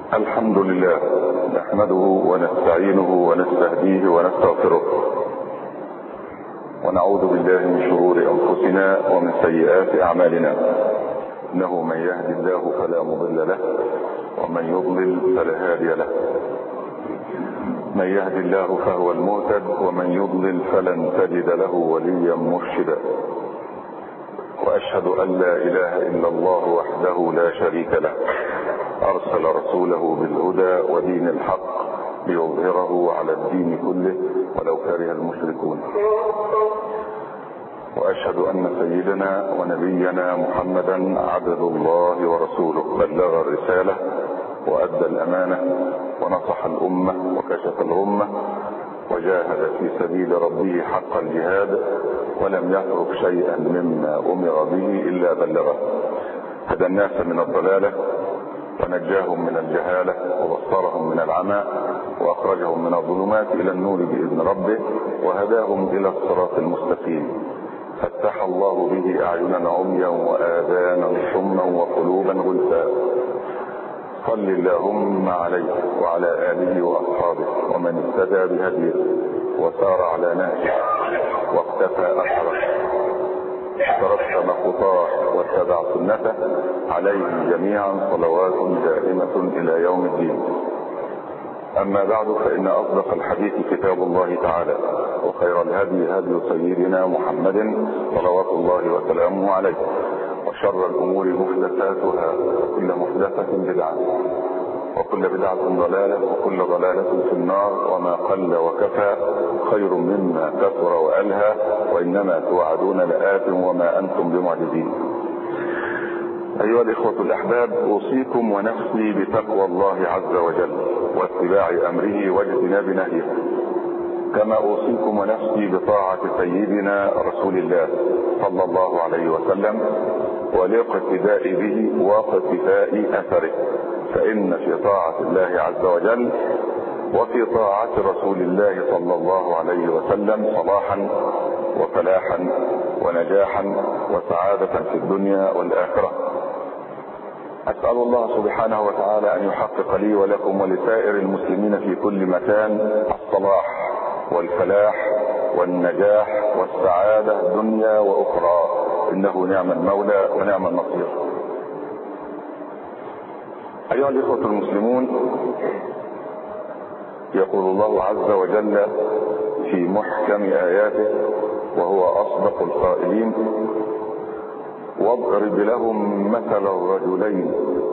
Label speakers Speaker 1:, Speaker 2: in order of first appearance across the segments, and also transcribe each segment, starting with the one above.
Speaker 1: الحمد لله نحمده ونستعينه ونستهديه ونستغفره ونعوذ بالله من شرور انفسنا ومن سيئات اعمالنا انه من يهد الله فلا مضل له ومن يضلل فلا هادي له من يهد الله فهو المهتد ومن يضلل فلن تجد له وليا مرشدا واشهد ان لا اله الا الله وحده لا شريك له ارسل رسوله بالهدى ودين الحق ليظهره على الدين كله ولو كره المشركون واشهد ان سيدنا ونبينا محمدا عبد الله ورسوله بلغ الرساله وادى الامانه ونصح الامه وكشف الغمه وجاهد في سبيل ربه حق الجهاد ولم يترك شيئا مما امر به الا بلغه هدى الناس من الضلاله ونجاهم من الجهاله وبصرهم من العمى واخرجهم من الظلمات الى النور باذن ربه وهداهم الى الصراط المستقيم فتح الله به اعينا عميا واذانا صما وقلوبا غلفا صل اللهم عليه وعلى اله واصحابه ومن اهتدى بهديه وسار على نهجه واقتفى اثره ترسم خطاه واتبع سنته عليه جميعا صلوات دائمه الى يوم الدين اما بعد فان اصدق الحديث كتاب الله تعالى وخير الهدي هدي سيدنا محمد صلوات الله وسلامه عليه وشر الامور محدثاتها وكل محدثه بدعه وكل بدعة ضلالة وكل ضلالة في النار وما قل وكفى خير مما كثر وألهى وإنما توعدون لآت وما أنتم بمعجزين أيها الإخوة الأحباب أوصيكم ونفسي بتقوى الله عز وجل واتباع أمره واجتناب نهيه كما أوصيكم ونفسي بطاعة سيدنا رسول الله صلى الله عليه وسلم والاقتداء به واقتفاء أثره فإن في طاعة الله عز وجل وفي طاعة رسول الله صلى الله عليه وسلم صلاحا وفلاحا ونجاحا وسعادة في الدنيا والآخرة أسأل الله سبحانه وتعالى أن يحقق لي ولكم ولسائر المسلمين في كل مكان الصلاح والفلاح والنجاح والسعادة دنيا وأخرى إنه نعم المولى ونعم النصير أيها الإخوة المسلمون يقول الله عز وجل في محكم آياته وهو أصدق القائلين واضرب لهم مثل الرجلين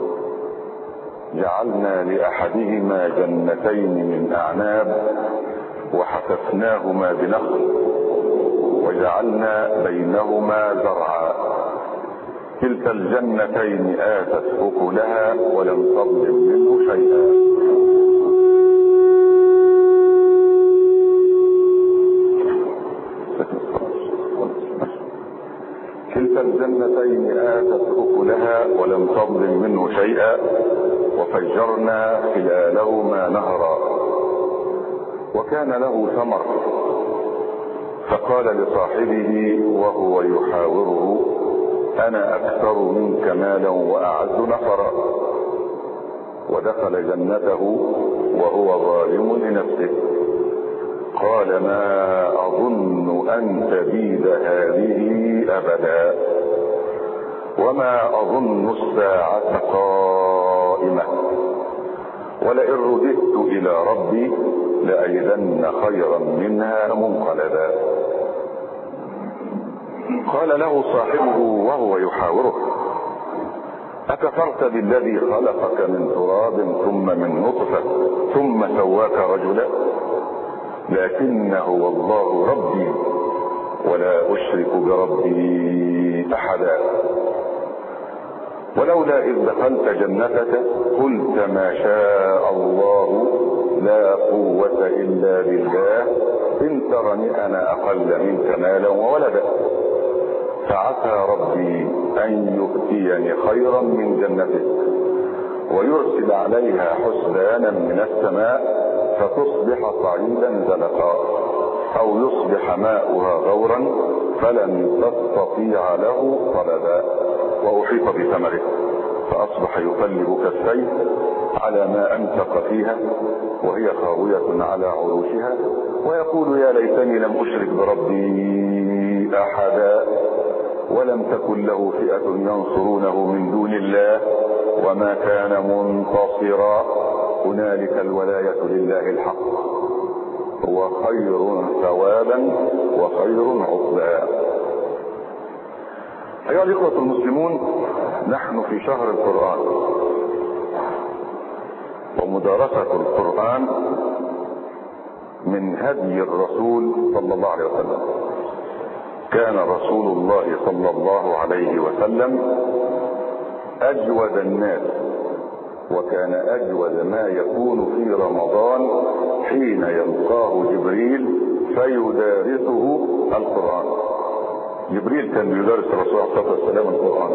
Speaker 1: جعلنا لأحدهما جنتين من أعناب وحففناهما بنخل وجعلنا بينهما زرعا كلتا الجنتين آتت أكلها ولم تظلم منه شيئا كلتا الجنتين آتت أكلها ولم تظلم منه شيئا وفجرنا خلالهما نهرا وكان له ثمر فقال لصاحبه وهو يحاوره انا اكثر منك مالا واعز نفرا ودخل جنته وهو ظالم لنفسه قال ما اظن ان تبيد هذه ابدا وما اظن الساعه قائمه ولئن رددت الى ربي لاجدن خيرا منها منقلبا قال له صاحبه وهو يحاوره اكفرت بالذي خلقك من تراب ثم من نطفه ثم سواك رجلا لكن هو الله ربي ولا اشرك بربي احدا ولولا اذ دخلت جنتك قلت ما شاء الله لا قوه الا بالله ان ترني انا اقل منك مالا وولدا فعسى ربي ان يؤتيني خيرا من جنتك ويرسل عليها حسبانا من السماء فتصبح صعيدا زلقا او يصبح ماؤها غورا فلن تستطيع له طلبا واحيط بثمره فأصبح يقلب كفيه على ما أنفق فيها وهي خاوية على عروشها ويقول يا ليتني لم أشرك بربي أحدا ولم تكن له فئة ينصرونه من دون الله وما كان منتصرا هنالك الولاية لله الحق هو خير ثوابا وخير عقبا أيها الإخوة المسلمون نحن في شهر القرآن ومدارسة القرآن من هدي الرسول صلى الله عليه وسلم كان رسول الله صلى الله عليه وسلم أجود الناس وكان أجود ما يكون في رمضان حين يلقاه جبريل فيدارسه القرآن جبريل كان يدرس الرسول عليه الصلاة والسلام القرآن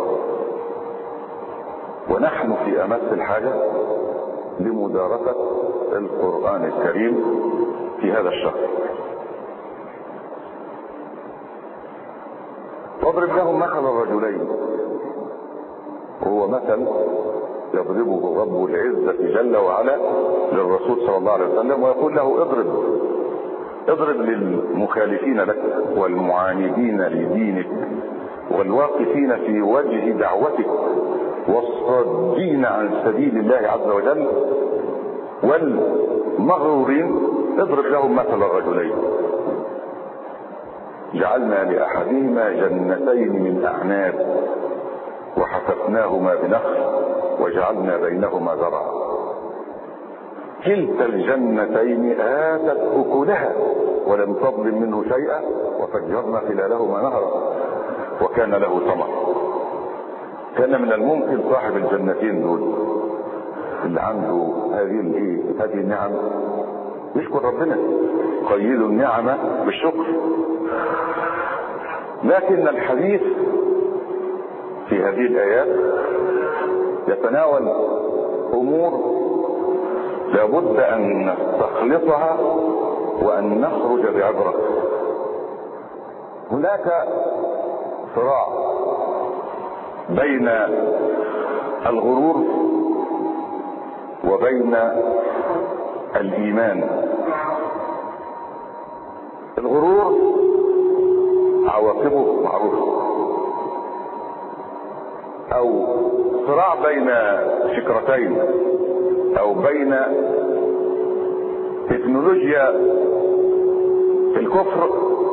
Speaker 1: ونحن في أمس الحاجة لمدارسة القرآن الكريم في هذا الشهر واضرب لهم مثل الرجلين وهو مثل يضربه رب العزة جل وعلا للرسول صلى الله عليه وسلم ويقول له اضرب اضرب للمخالفين لك والمعاندين لدينك والواقفين في وجه دعوتك والصادين عن سبيل الله عز وجل والمغرورين اضرب لهم مثل الرجلين جعلنا لأحدهما جنتين من أعناب وحففناهما بنخل وجعلنا بينهما زرعا كلتا الجنتين آتت أكلها ولم تظلم منه شيئا وفجرنا خلالهما نهرا وكان له ثمر كان من الممكن صاحب الجنتين دول اللي عنده هذه الايه هذه النعم يشكر ربنا قيدوا النعمة بالشكر لكن الحديث في هذه الآيات يتناول أمور لابد أن نستخلصها وأن نخرج بعبرة هناك صراع بين الغرور وبين الإيمان الغرور عواقبه معروفة أو صراع بين فكرتين أو بين تكنولوجيا الكفر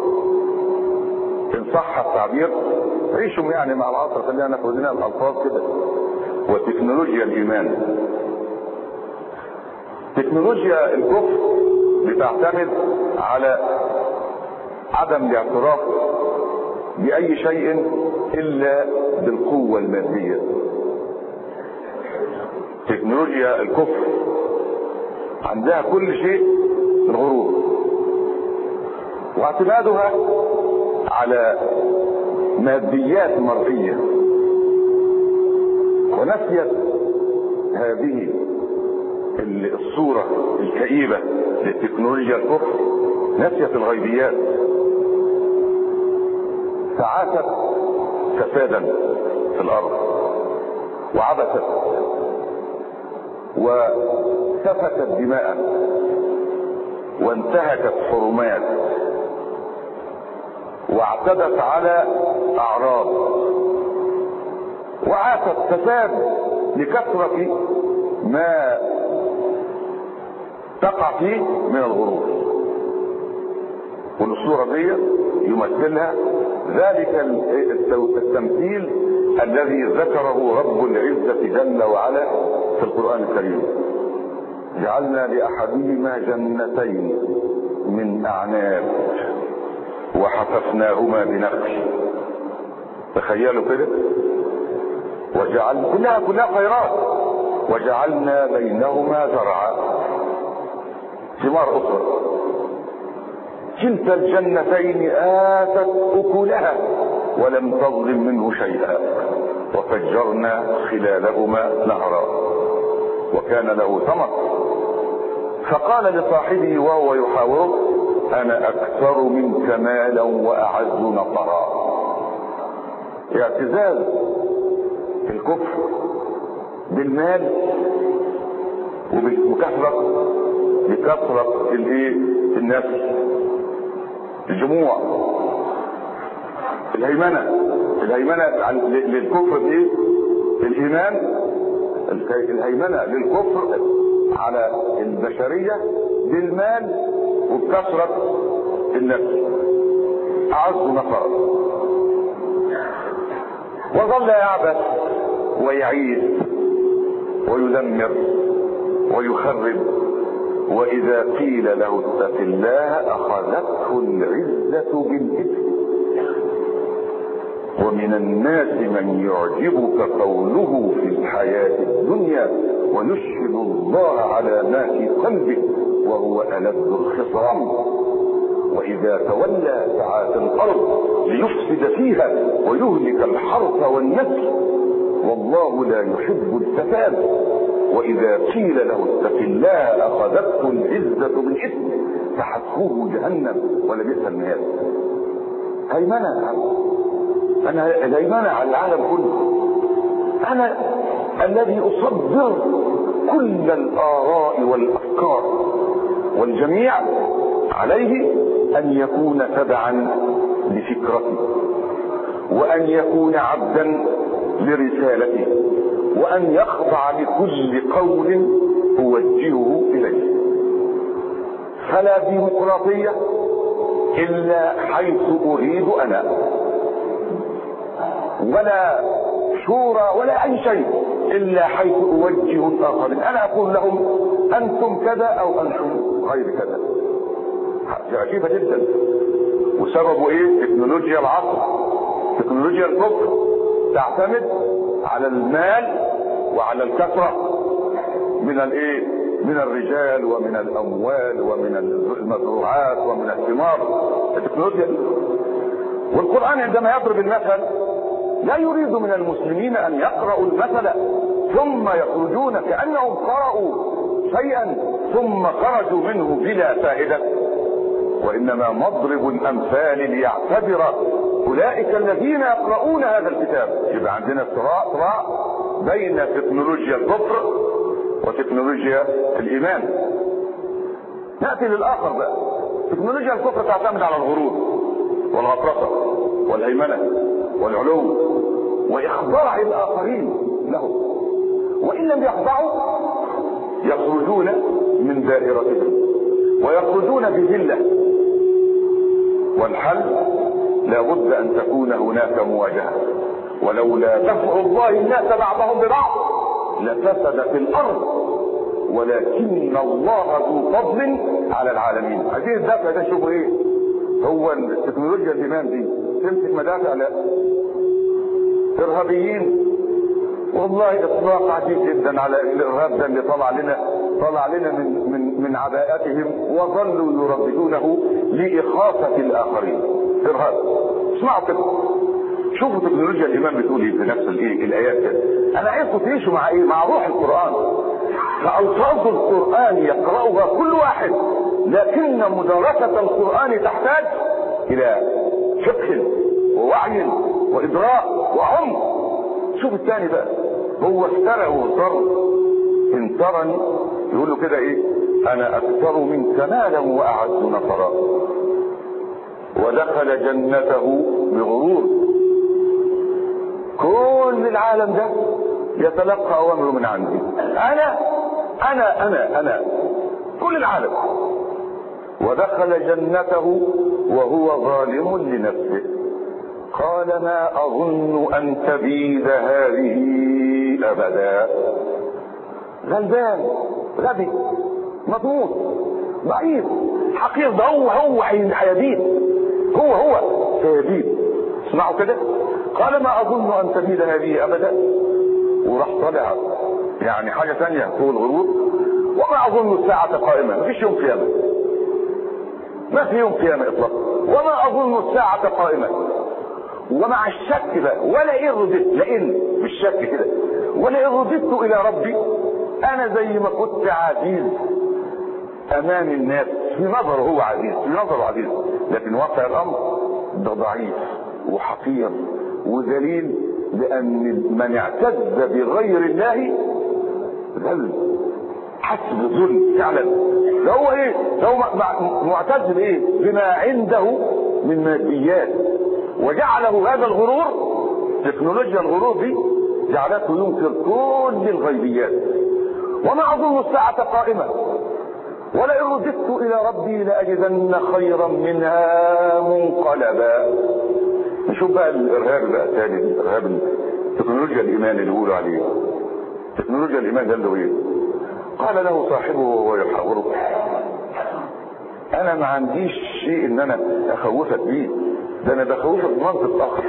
Speaker 1: إن صح التعبير عيشوا يعني مع العصر خلينا ناخد لنا الألفاظ كده وتكنولوجيا الإيمان تكنولوجيا الكفر بتعتمد على عدم الاعتراف بأي شيء إلا بالقوة المادية تكنولوجيا الكفر عندها كل شيء الغرور واعتمادها على ماديات مرئية ونسيت هذه الصورة الكئيبة للتكنولوجيا الكفر نسيت الغيبيات فعاشت فسادا في الارض وعبثت وسفكت دماء وانتهكت حرمات واعتدت على اعراض وعاشت فساد لكثرة ما تقع فيه من الغرور والصورة دي يمثلها ذلك التمثيل الذي ذكره رب العزة جل وعلا في القرآن الكريم جعلنا لأحدهما جنتين من أعناب وحففناهما بنخل تخيلوا كده وجعل كلها كلها خيرات وجعلنا بينهما زرعا ثمار أخرى كلتا الجنتين آتت أكلها ولم تظلم منه شيئا وفجرنا خلالهما نهرا وكان له ثمر فقال لصاحبه وهو يحاوره أنا أكثر منك مالا وأعز نصرا اعتزاز الكفر بالمال وكثرة بكثرة الايه الناس الجموع الهيمنة الهيمنة للكفر بايه الايمان الهيمنة للكفر على البشرية بالمال وبكثرة النفس أعز نفر وظل يعبث ويعيد ويدمر ويخرب وإذا قيل له اتق الله أخذته العزة بالإثم ومن الناس من يعجبك قوله في الحياة الدنيا ويشهد الله على ما في قلبه وهو ألد الخصام وإذا تولى سعى في الأرض ليفسد فيها ويهلك الحرث والنسل والله لا يحب الفساد وإذا قيل له اتق الله أخذته العزة بالإثم فحسبه جهنم ولبئس المهاد هيمنة أنا الهيمنة على العالم كله أنا الذي أصدر كل الآراء والأفكار والجميع عليه أن يكون تبعا لفكرتي وأن يكون عبدا لرسالته وأن يخضع لكل قول أوجهه إليه فلا ديمقراطية إلا حيث أريد أنا ولا شورى ولا أي شيء إلا حيث أوجه الآخرين أنا أقول لهم أنتم كذا أو أنتم غير كذا عجيبة جدا وسببه إيه؟ تكنولوجيا العصر تكنولوجيا الكفر تعتمد على المال وعلى الكثرة من الايه من الرجال ومن الاموال ومن المزروعات ومن الثمار التكنولوجيا والقرآن عندما يضرب المثل لا يريد من المسلمين ان يقرأوا المثل ثم يخرجون كأنهم قرأوا شيئا ثم خرجوا منه بلا فائدة وإنما مضرب الأمثال ليعتبر أولئك الذين يقرؤون هذا الكتاب يبقى عندنا صراع صراع بين تكنولوجيا الكفر وتكنولوجيا الإيمان نأتي للآخر بقى تكنولوجيا الكفر تعتمد على الغرور والغطرسة والهيمنة والعلو وإخضاع الآخرين له وإن لم يخضعوا يخرجون من دائرتهم ويخرجون بذلة والحل لا بد أن تكون هناك مواجهة ولولا دفع الله الناس بعضهم ببعض لفسدت الأرض ولكن الله ذو فضل على العالمين عايزين الدفع ده شوفوا ايه هو التكنولوجيا الإمام دي تمسك مدافع لا إرهابيين والله اطلاق عجيب جدا على الارهاب ده اللي طلع لنا طلع لنا من من من عباءتهم وظلوا يرددونه لاخافه الاخرين ارهاب اسمعوا كده شوفوا تكنولوجيا الامام بتقول ايه في نفس الايه الايات كده انا عايزكم تعيشوا مع ايه مع روح القران فالفاظ القران يقراها كل واحد لكن مدارسه القران تحتاج الى فقه ووعي وادراك وعمق شوف الثاني بقى هو اخترع واضطر ان ترني يقول له كده ايه انا اكثر منك مالا واعز نصرا ودخل جنته بغرور كل العالم ده يتلقى اوامره من عندي انا انا انا انا كل العالم ودخل جنته وهو ظالم لنفسه قال ما اظن ان تبيد هذه ابدا غلبان غبي مضمون ضعيف حقير ده هو هو هيبيد هو هو سيبيد اسمعوا كده قال ما اظن ان تبيد هذه ابدا وراح طالع يعني حاجة ثانية فوق الغرور وما اظن الساعة قائمة مفيش يوم قيامة ما في يوم قيامة اطلاقا وما اظن الساعة قائمة ومع الشك بقى ولا ايه رددت لان بالشك كده ولا ان رددت الى ربي انا زي ما كنت عزيز امام الناس في نظره هو عزيز في نظره عزيز لكن واقع الامر ده ضعيف وحقير وذليل لان من اعتز بغير الله ذل حس بذل فعلا ده هو ايه ده هو معتز بايه بما عنده من ماديات وجعله هذا الغرور تكنولوجيا الغرور دي جعلته ينكر كل الغيبيات وما اظن الساعه قائمه ولئن رددت الى ربي لاجدن خيرا منها منقلبا نشوف بقى الارهاب بقى الثاني الارهاب تكنولوجيا الايمان اللي بيقولوا عليه تكنولوجيا الايمان ده اللي هو ايه قال له صاحبه وهو يحاوره انا ما عنديش شيء ان انا اخوفك بيه ده انا بخوفك بمنطق اخر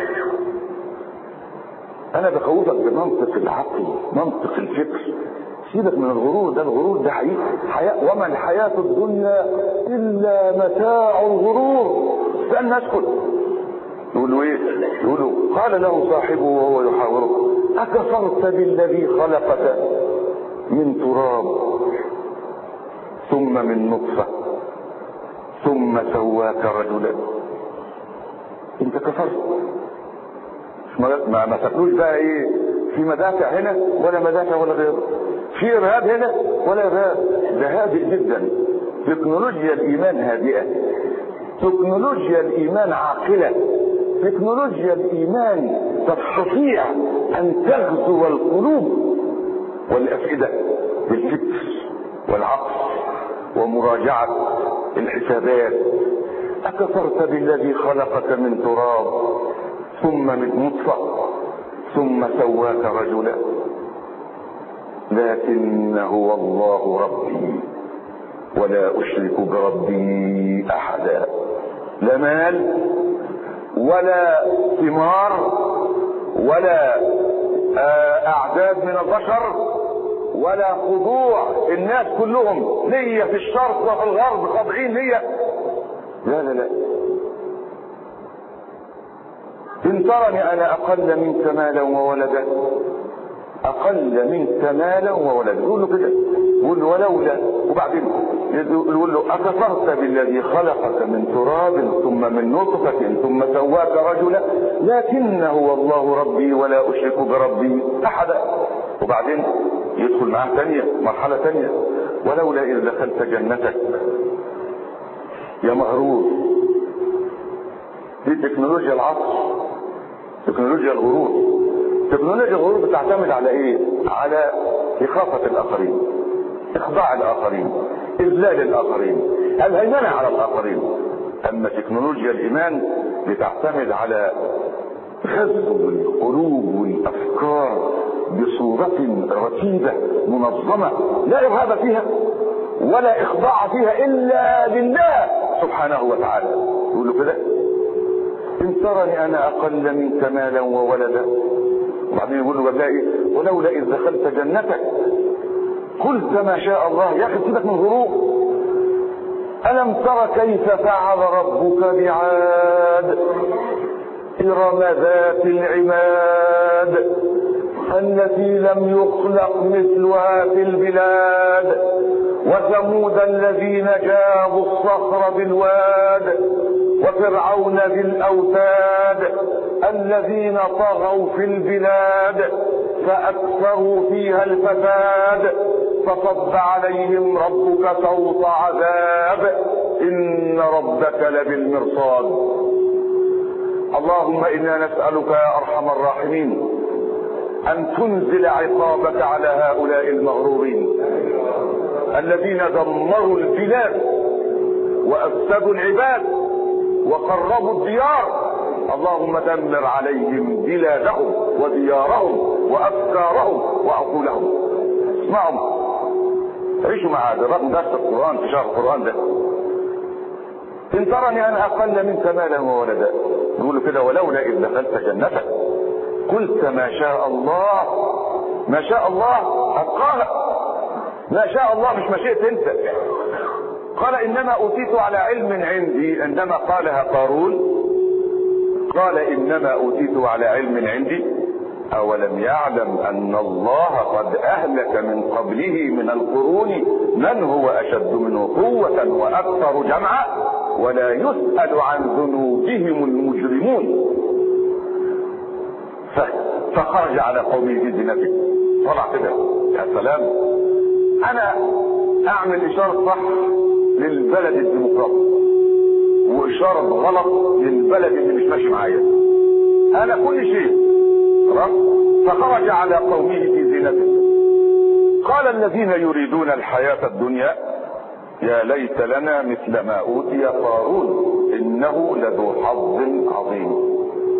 Speaker 1: انا بخوفك بمنطق العقل منطق الفكر سيبك من الغرور ده الغرور ده حقيقي حياة وما الحياة الدنيا إلا متاع الغرور استنى اسكت يقول له ايه يقول له قال له صاحبه وهو يحاوره أكفرت بالذي خلقك من تراب ثم من نطفة ثم سواك رجلا انت كفرت ما ما تاكلوش بقى ايه في مدافع هنا ولا مدافع ولا غيره في ارهاب هنا ولا ارهاب ده هادئ جدا تكنولوجيا الايمان هادئه تكنولوجيا الايمان عاقله تكنولوجيا الايمان تستطيع ان تغزو القلوب والافئده بالفكر والعقل ومراجعه الحسابات اكفرت بالذي خلقك من تراب ثم من نطفه ثم سواك رجلا لكن هو الله ربي ولا اشرك بربي احدا لا مال ولا ثمار ولا اعداد من البشر ولا خضوع الناس كلهم ليا في الشرق وفي الغرب خاضعين ليا لا لا لا ان ترني انا اقل منك مالا وولدا اقل منك مالا وولدا يقول له كده يقول له ولولا وبعدين يقول له اكفرت بالذي خلقك من تراب ثم من نطفه ثم سواك رجلا لكن هو الله ربي ولا اشرك بربي احدا وبعدين يدخل معاه ثانيه مرحله ثانيه ولولا اذ دخلت جنتك يا مغرور دي تكنولوجيا العصر تكنولوجيا الغرور تكنولوجيا الغرور بتعتمد على ايه على إخافة الآخرين إخضاع الآخرين إذلال الآخرين الهيمنة على الآخرين أما تكنولوجيا الإيمان بتعتمد على غزو القلوب والأفكار بصورة رتيبة منظمة لا إرهاب فيها ولا إخضاع فيها إلا لله سبحانه وتعالى يقول له كده إن ترني أنا أقل منك مالا وولدا وبعدين يقول له ولاء ولولا إذ دخلت جنتك قلت ما شاء الله يا أخي سيبك من غرور ألم تر كيف فعل ربك بعاد إرم ذات العماد التي لم يخلق مثلها في البلاد وثمود الذين جابوا الصخر بالواد وفرعون ذي الاوتاد الذين طغوا في البلاد فاكثروا فيها الفساد فصب عليهم ربك صوت عذاب ان ربك لبالمرصاد اللهم انا نسالك يا ارحم الراحمين ان تنزل عقابك على هؤلاء المغرورين الذين دمروا البلاد وافسدوا العباد وقربوا الديار اللهم دمر عليهم بلادهم وديارهم وافكارهم وعقولهم اسمعوا عيشوا مع دراسة درس القرآن في شهر القرآن ده إن ترني أنا أقل منك مالا وولدا يقول كده ولولا إذ دخلت جنتك قلت ما شاء الله ما شاء الله أبقاها ما شاء الله مش مشيئة أنت قال إنما أوتيت على علم عندي عندما قالها قارون قال إنما أوتيت على علم عندي أولم يعلم أن الله قد أهلك من قبله من القرون من هو أشد منه قوة وأكثر جمعا ولا يسأل عن ذنوبهم المجرمون فخرج على قومه في زينته طلع كده يا سلام انا اعمل اشاره صح للبلد الديمقراطي واشاره غلط للبلد اللي مش ماشي معايا انا كل شيء خلاص فخرج على قومه في زينته قال الذين يريدون الحياه الدنيا يا ليت لنا مثل ما اوتي قارون انه لذو حظ عظيم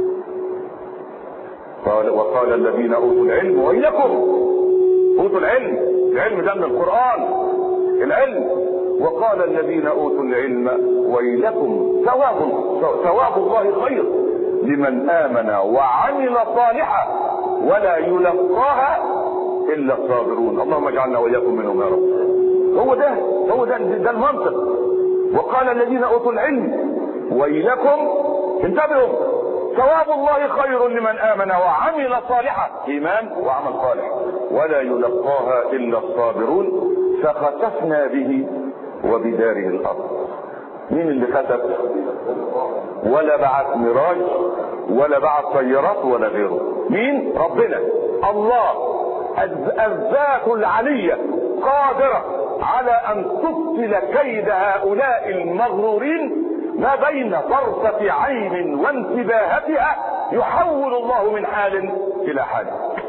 Speaker 1: قال وقال الذين اوتوا العلم ويلكم اوتوا العلم العلم ده من القران العلم وقال الذين اوتوا العلم ويلكم ثواب ثواب الله خير لمن امن وعمل صالحا ولا يلقاها الا الصابرون اللهم اجعلنا واياكم منهم يا رب هو ده هو ده ده المنطق وقال الذين اوتوا العلم ويلكم انتبهوا ثواب الله خير لمن امن وعمل صالحا ايمان وعمل صالح ولا يلقاها الا الصابرون فخسفنا به وبداره الارض مين اللي خسف ولا بعت ميراج ولا بعت طيارات ولا غيره مين ربنا الله الذات العلية قادرة على ان تبطل كيد هؤلاء المغرورين ما بين طرفة عين وانتباهتها يحول الله من حال الى حال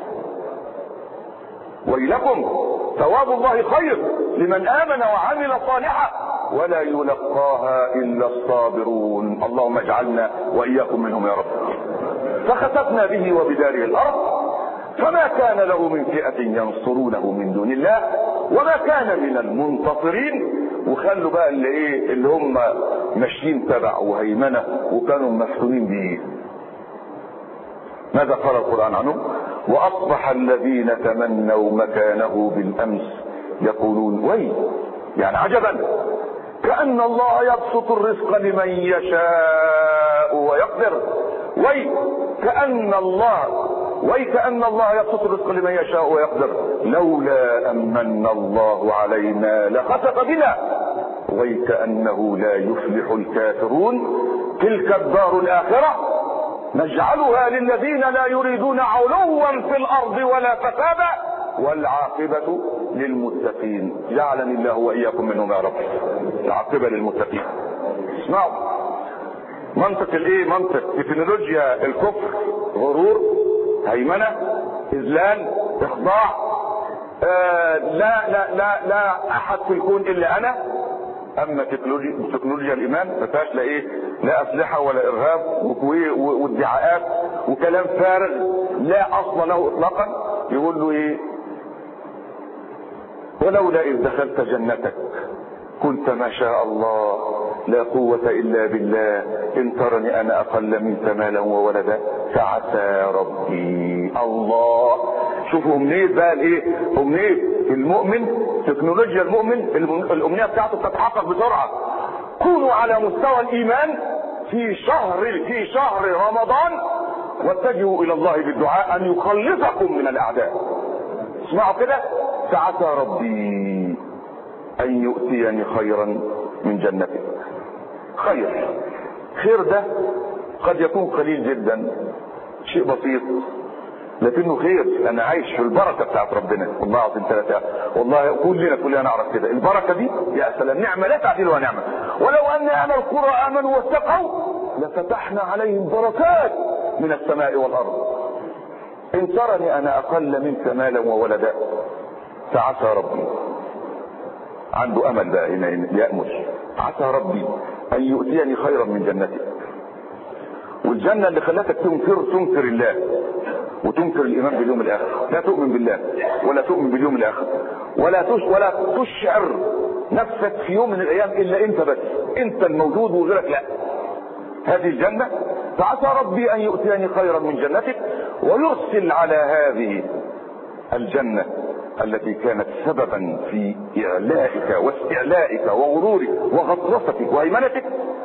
Speaker 1: ويلكم ثواب الله خير لمن امن وعمل صالحا ولا يلقاها الا الصابرون اللهم اجعلنا واياكم منهم يا رب فخسفنا به وبداره الارض فما كان له من فئة ينصرونه من دون الله وما كان من المنتصرين وخلوا بقى اللي ايه اللي هم ماشيين تبع وهيمنة وكانوا مفتونين بيه ماذا قال القرآن عنهم واصبح الذين تمنوا مكانه بالامس يقولون وي يعني عجبا كأن الله يبسط الرزق لمن يشاء ويقدر وي كأن الله وي كأن الله يبسط الرزق لمن يشاء ويقدر لولا أمن الله علينا لخسف بنا وي كأنه لا يفلح الكافرون تلك الدار الآخرة نجعلها للذين لا يريدون علوا في الأرض ولا فسادا والعاقبة للمتقين جعلني الله وإياكم منهم يا رب العاقبة للمتقين اسمعوا منطق الايه منطق تكنولوجيا الكفر غرور هيمنة اذلال اخضاع آه لا لا لا لا احد في الكون الا انا اما تكنولوجيا تكنولوجيا الايمان ما فيهاش لا ايه لا اسلحه ولا ارهاب وادعاءات وكلام فارغ لا اصل له اطلاقا يقول له ايه ولولا اذ دخلت جنتك قلت ما شاء الله لا قوة إلا بالله إن ترني أنا أقل منك مالا وولدا فعسى ربي الله شوفوا أمنية بقى الإيه؟ أمنية المؤمن تكنولوجيا المؤمن الأمنية بتاعته بتتحقق بسرعة كونوا على مستوى الإيمان في شهر في شهر رمضان واتجهوا إلى الله بالدعاء أن يخلصكم من الأعداء اسمعوا كده فعسى ربي ان يؤتيني خيرا من جنتك خير خير ده قد يكون قليل جدا شيء بسيط لكنه خير انا عايش في البركه بتاعت ربنا والله العظيم ثلاثه والله كلنا كلنا نعرف كده البركه دي يا سلام نعمه لا تعدلها نعمه ولو ان اهل القرى امنوا واتقوا لفتحنا عليهم بركات من السماء والارض ان ترني انا اقل منك مالا وولدا فعسى ربي عنده امل بقى هنا يامل عسى ربي ان يؤتيني خيرا من جنتي والجنه اللي خلتك تنكر تنكر الله وتنكر الايمان باليوم الاخر لا تؤمن بالله ولا تؤمن باليوم الاخر ولا تش ولا تشعر نفسك في يوم من الايام الا انت بس انت الموجود وغيرك لا هذه الجنه فعسى ربي ان يؤتيني خيرا من جنتك ويرسل على هذه الجنه التي كانت سببا في إعلائك واستعلائك وغرورك وغطرستك وهيمنتك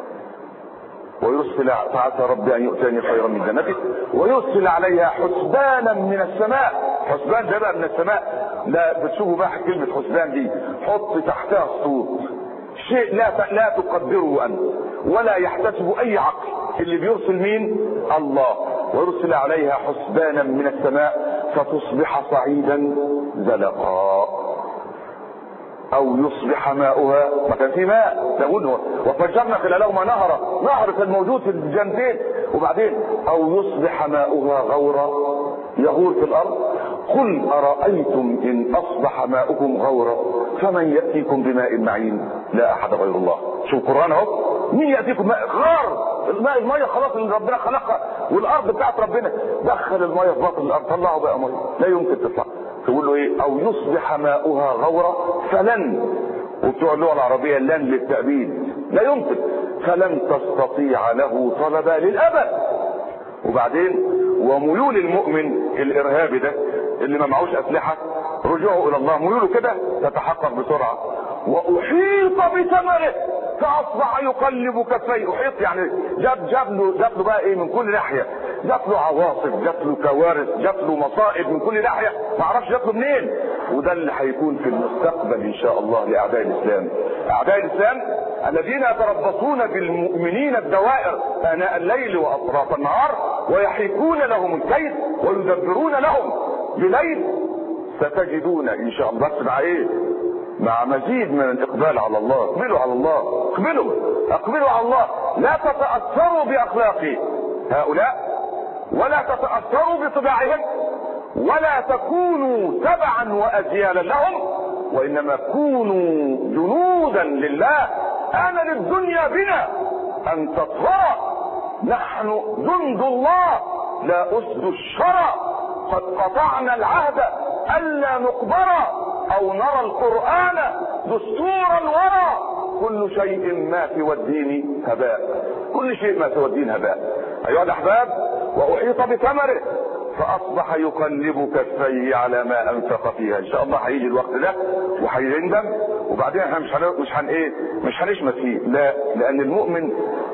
Speaker 1: ويرسل فعسى ربي أن يؤتاني خيرا من جنتك ويرسل عليها حسبانا من السماء حسبان ده بقى من السماء لا بتشوفوا بقى كلمة حسبان دي حط تحتها الصوت شيء لا لا تقدره أنت ولا يحتسب أي عقل اللي بيرسل مين الله ويرسل عليها حسبانا من السماء فتصبح صعيدا زلقا او يصبح ماؤها ما كان في ماء تقول وفجرنا خلالهما نهرا نهر كان موجود في الجنتين وبعدين او يصبح ماؤها غورا يغور في الارض قل ارايتم ان اصبح ماؤكم غورا فمن ياتيكم بماء معين لا احد غير الله شو القران اهو مين ياتيكم ماء غار الماء الميه خلاص اللي ربنا خلقها والارض بتاعت ربنا دخل الميه في بطن الارض طلعوا بقى ميه لا يمكن تطلع تقول له ايه او يصبح ماؤها غورا فلن وبتوع اللغه العربيه لن للتأبيد لا يمكن فلن تستطيع له طلبا للابد وبعدين وميول المؤمن الارهابي ده اللي ما معهوش اسلحه رجوعه الى الله ميوله كده تتحقق بسرعه واحيط بثمره فاصبح يقلب كفيه احيط يعني جاب جاب له جاب له بقى ايه من كل ناحيه جات له عواصف جات له كوارث جات له مصائب من كل ناحيه ما اعرفش جات له منين وده اللي هيكون في المستقبل ان شاء الله لاعداء الاسلام اعداء الاسلام الذين يتربصون بالمؤمنين الدوائر اناء الليل واطراف النهار ويحيكون لهم الكيد ويدبرون لهم بليل ستجدون ان شاء الله بس مع ايه مع مزيد من الاقبال على الله اقبلوا على الله اقبلوا اقبلوا على الله لا تتاثروا باخلاق هؤلاء ولا تتاثروا بطباعهم ولا تكونوا تبعا واجيالا لهم وانما كونوا جنودا لله انا للدنيا بنا ان تطهر نحن جند الله لا اسد الشرى قد قطعنا العهد الا نقبر او نرى القران دستور الورى كل شيء ما سوى الدين هباء كل شيء ما سوى الدين هباء ايها الاحباب واحيط بثمره فاصبح يقلب كفيه على ما انفق فيها ان شاء الله هيجي الوقت ده وهيندم وبعدين احنا مش هن... مش هن ايه مش هنشمت فيه لا لان المؤمن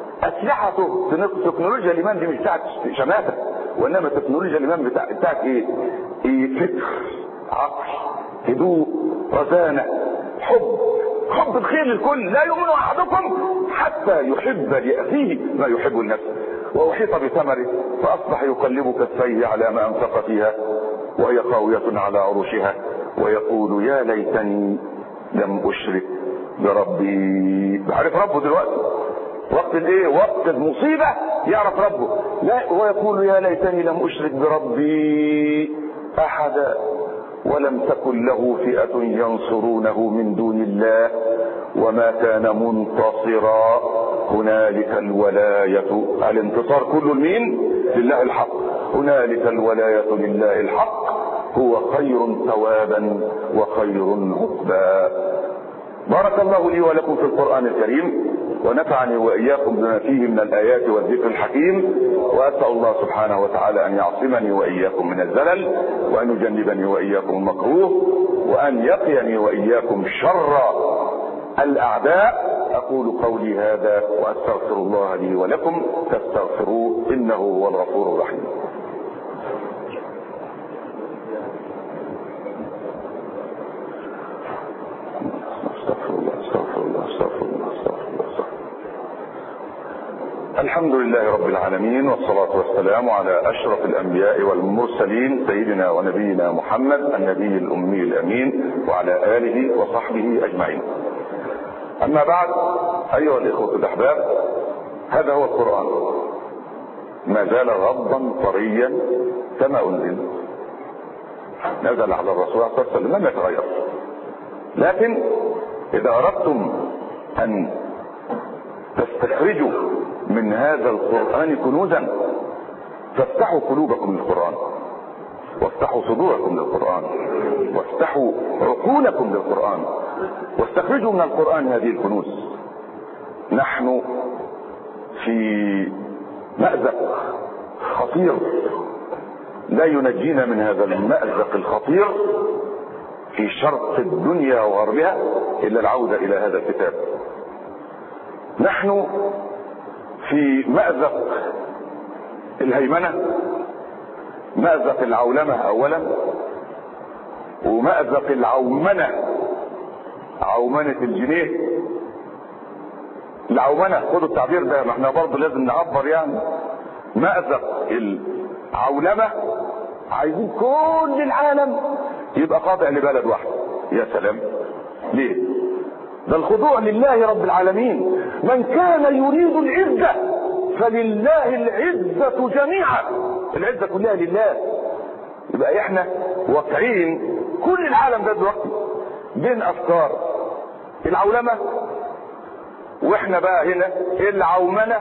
Speaker 1: اسلحته تكنولوجيا الايمان دي مش بتاعت شماته وانما تكنولوجيا الايمان بتاع بتاعت ايه؟ ايه فكر عقل هدوء رزانه حب حب الخير للكل لا يؤمن احدكم حتى يحب لاخيه ما يحب لنفسه واحيط بثمره فاصبح يقلب كفيه على ما انفق فيها وهي خاويه على عروشها ويقول يا ليتني لم اشرك بربي عارف ربه دلوقتي وقت الايه وقت المصيبه يعرف ربه لا ويقول يا ليتني لم اشرك بربي احدا ولم تكن له فئة ينصرونه من دون الله وما كان منتصرا هنالك الولاية الانتصار كله لمين؟ لله الحق هنالك الولاية لله الحق هو خير ثوابا وخير عقبا بارك الله لي ولكم في القرآن الكريم ونفعني واياكم بما فيه من الايات والذكر الحكيم واسال الله سبحانه وتعالى ان يعصمني واياكم من الزلل وان يجنبني واياكم المكروه وان يقيني واياكم شر الاعداء اقول قولي هذا واستغفر الله لي ولكم فاستغفروه انه هو الغفور الرحيم استغفر الله استغفر الله استغفر الله استغفر الله استغفر الحمد لله رب العالمين والصلاة والسلام على أشرف الأنبياء والمرسلين سيدنا ونبينا محمد النبي الأمي الأمين وعلى آله وصحبه أجمعين أما بعد أيها الإخوة الأحباب هذا هو القرآن ما زال غضا طريا كما أنزل نزل على الرسول صلى الله عليه وسلم لم يتغير لكن إذا أردتم أن تستخرجوا من هذا القرآن كنوزا فافتحوا قلوبكم للقرآن وافتحوا صدوركم للقرآن وافتحوا عقولكم للقرآن واستخرجوا من القرآن هذه الكنوز نحن في مأزق خطير لا ينجينا من هذا المأزق الخطير في شرق الدنيا وغربها إلا العودة إلى هذا الكتاب نحن في مأزق الهيمنة مأزق العولمة أولا ومأزق العومنة عومنة الجنيه العومنة خدوا التعبير ده ما احنا برضه لازم نعبر يعني مأزق العولمة عايزين كل العالم يبقى خاضع لبلد واحد يا سلام ليه ده الخضوع لله رب العالمين من كان يريد العزة فلله العزة جميعا العزة كلها لله يبقى احنا واقعين كل العالم ده دلوقتي بين افكار العولمه واحنا بقى هنا العومنه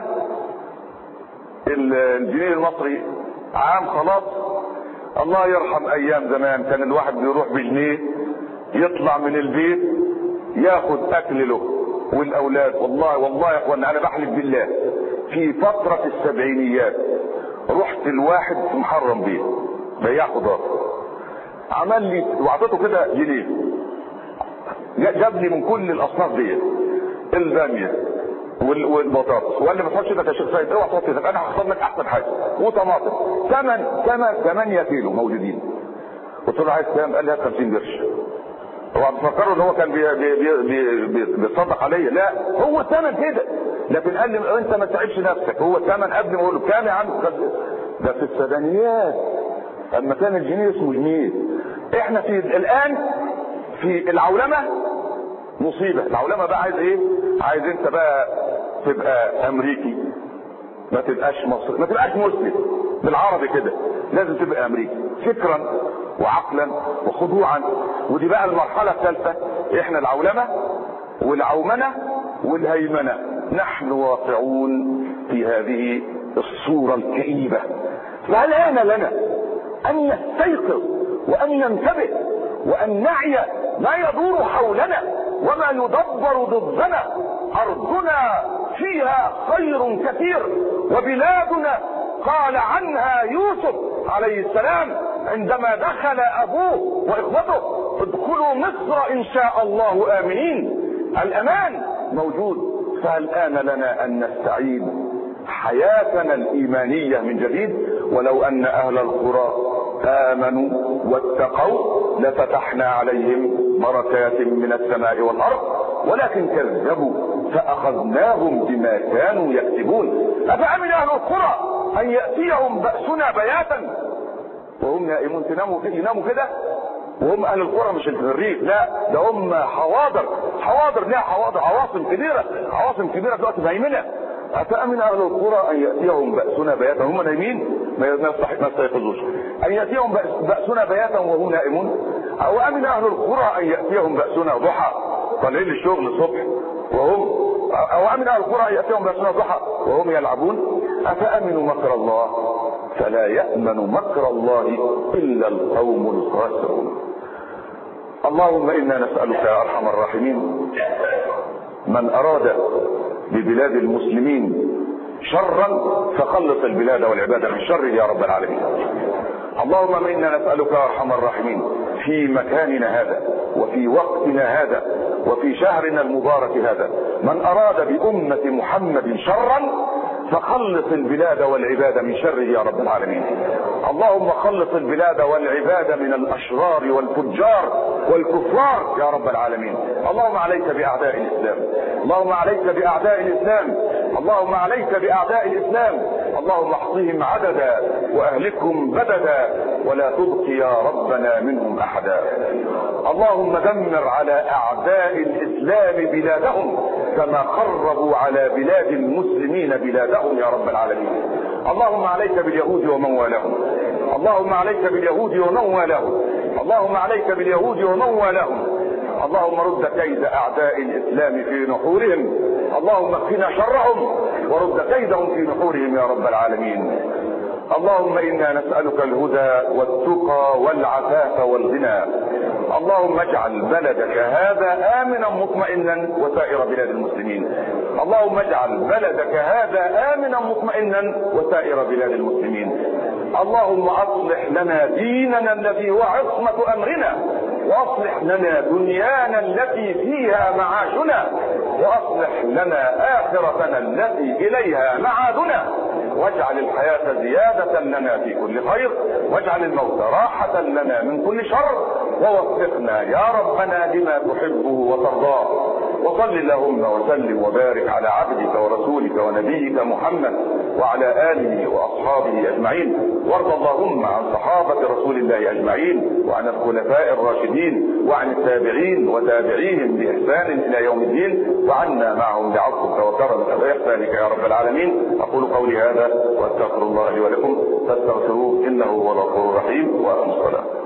Speaker 1: الجنيه المصري عام خلاص الله يرحم ايام زمان كان الواحد بيروح بجنيه يطلع من البيت ياخد اكل له والاولاد والله والله يا اخوانا انا بحلف بالله في فترة السبعينيات رحت الواحد في محرم بيه بياع خضار عمل لي وعطيته كده جنيه جاب لي من كل الاصناف دي الباميه والبطاطس وقال لي ما تحطش ايدك يا شيخ سيد اوعى تحط ايدك انا هختار لك احسن حاجه وطماطم ثمن ثمن 8 كيلو موجودين قلت له عايز كام؟ قال لي هات 50 قرش هو بتفكروا ان هو كان بي بي بي بي بيتصدق عليا لا هو الثمن كده لكن قال لي انت ما تتعبش نفسك هو الثمن قبل ما اقول له كام يا عم ده في السبعينيات اما كان الجنيه اسمه جنيه احنا في الان في العولمه مصيبه العولمه بقى عايز ايه عايز انت بقى تبقى امريكي ما تبقاش مصري ما تبقاش مسلم بالعربي كده لازم تبقى امريكي فكرا وعقلا وخضوعا ودي بقى المرحله الثالثه احنا العولمه والعومنه والهيمنه نحن واقعون في هذه الصوره الكئيبه فهل آن لنا ان نستيقظ وان ننتبه وان نعي ما يدور حولنا وما يدبر ضدنا ارضنا فيها خير كثير وبلادنا قال عنها يوسف عليه السلام عندما دخل ابوه واخوته ادخلوا مصر ان شاء الله امنين الامان موجود فهل آن لنا ان نستعيد حياتنا الايمانيه من جديد ولو ان اهل القرى امنوا واتقوا لفتحنا عليهم بركات من السماء والارض ولكن كذبوا فاخذناهم بما كانوا يكسبون افامن اهل القرى ان ياتيهم باسنا بياتا وهم نائمون تناموا كده يناموا كده وهم اهل القرى مش الريف لا ده هم حواضر حواضر ليها حواضر عواصم كبيره عواصم كبيره دلوقتي مهيمنه أفأمن أهل القرى أن يأتيهم بأسنا بياتا هم نايمين ما يستيقظوش أن يأتيهم بأسنا بياتا وهم نائمون أو أمن أهل القرى أن يأتيهم بأسنا ضحى طالعين للشغل الصبح وهم أو أمن أهل القرى أن يأتيهم بأسنا ضحى وهم يلعبون أفأمنوا مكر الله فلا يأمن مكر الله إلا القوم الخاسرون اللهم إنا نسألك يا أرحم الراحمين من أراد ببلاد المسلمين شرا فخلص البلاد والعباد من شره يا رب العالمين اللهم انا نسالك يا ارحم الراحمين في مكاننا هذا وفي وقتنا هذا وفي شهرنا المبارك هذا من اراد بامه محمد شرا فخلص البلاد والعباد من شره يا رب العالمين اللهم خلص البلاد والعباد من الاشرار والفجار والكفار يا رب العالمين اللهم عليك باعداء الاسلام اللهم عليك باعداء الاسلام اللهم عليك باعداء الاسلام اللهم احصهم عددا واهلكهم بددا ولا تبق يا ربنا منهم احدا اللهم دمر على اعداء الاسلام بلادهم كما خربوا على بلاد المسلمين بلادهم يا رب العالمين اللهم عليك باليهود ومن والاهم اللهم عليك باليهود ومن والاهم اللهم عليك باليهود ومن والاهم اللهم رد كيد اعداء الاسلام في نحورهم اللهم اكفنا شرهم ورد كيدهم في نحورهم يا رب العالمين اللهم انا نسالك الهدى والتقى والعفاف والغنى اللهم اجعل بلدك هذا امنا مطمئنا وسائر بلاد المسلمين اللهم اجعل بلدك هذا امنا مطمئنا وسائر بلاد المسلمين اللهم اصلح لنا ديننا الذي هو عصمه امرنا واصلح لنا دنيانا التي فيها معاشنا واصلح لنا اخرتنا التي اليها معادنا واجعل الحياة زيادة لنا في كل خير واجعل الموت راحة لنا من كل شر ووفقنا يا ربنا لما تحبه وترضاه وصل اللهم وسلم وبارك على عبدك ورسولك ونبيك محمد وعلى آله وأصحابه أجمعين وارض اللهم عن صحابة رسول الله أجمعين وعن الخلفاء الراشدين وعن التابعين وتابعيهم بإحسان إلى يوم الدين وعنا معهم بعفوك وكرمك وإحسانك يا رب العالمين أقول قولي هذا وأستغفر الله لي ولكم فاستغفروه إنه هو الغفور الرحيم وأقم الصلاة